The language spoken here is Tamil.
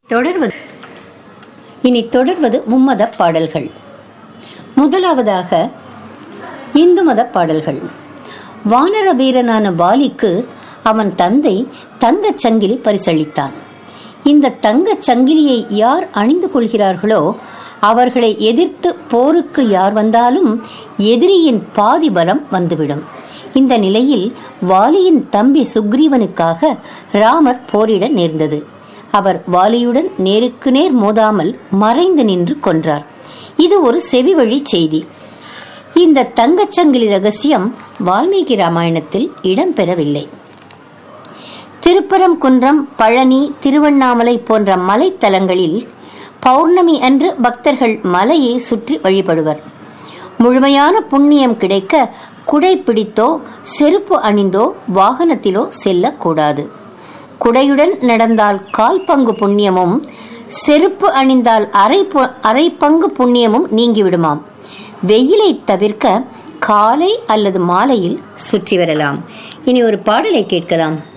தொடர்வது இனி தொடர்வது மும்மத பாடல்கள் முதலாவதாக இந்து மத பாடல்கள் வானர வீரனான வாலிக்கு அவன் தந்தை தங்கச் சங்கிலி பரிசளித்தான் இந்த தங்கச் சங்கிலியை யார் அணிந்து கொள்கிறார்களோ அவர்களை எதிர்த்து போருக்கு யார் வந்தாலும் எதிரியின் பாதி பலம் வந்துவிடும் இந்த நிலையில் வாலியின் தம்பி சுக்ரீவனுக்காக ராமர் போரிட நேர்ந்தது அவர் வாலியுடன் நேருக்கு நேர் மோதாமல் மறைந்து நின்று கொன்றார் இது ஒரு செவிவழி செய்தி இந்த தங்கச்சங்கிலி ரகசியம் வால்மீகி ராமாயணத்தில் இடம்பெறவில்லை திருப்பரங்குன்றம் பழனி திருவண்ணாமலை போன்ற மலைத்தலங்களில் பௌர்ணமி அன்று பக்தர்கள் மலையை சுற்றி வழிபடுவர் முழுமையான புண்ணியம் கிடைக்க குடை பிடித்தோ செருப்பு அணிந்தோ வாகனத்திலோ செல்லக்கூடாது குடையுடன் நடந்தால் கால் பங்கு புண்ணியமும் செருப்பு அணிந்தால் அரை பு- அரை பங்கு புண்ணியமும் நீங்கிவிடுமாம் வெயிலை தவிர்க்க காலை அல்லது மாலையில் சுற்றி வரலாம் இனி ஒரு பாடலை கேட்கலாம்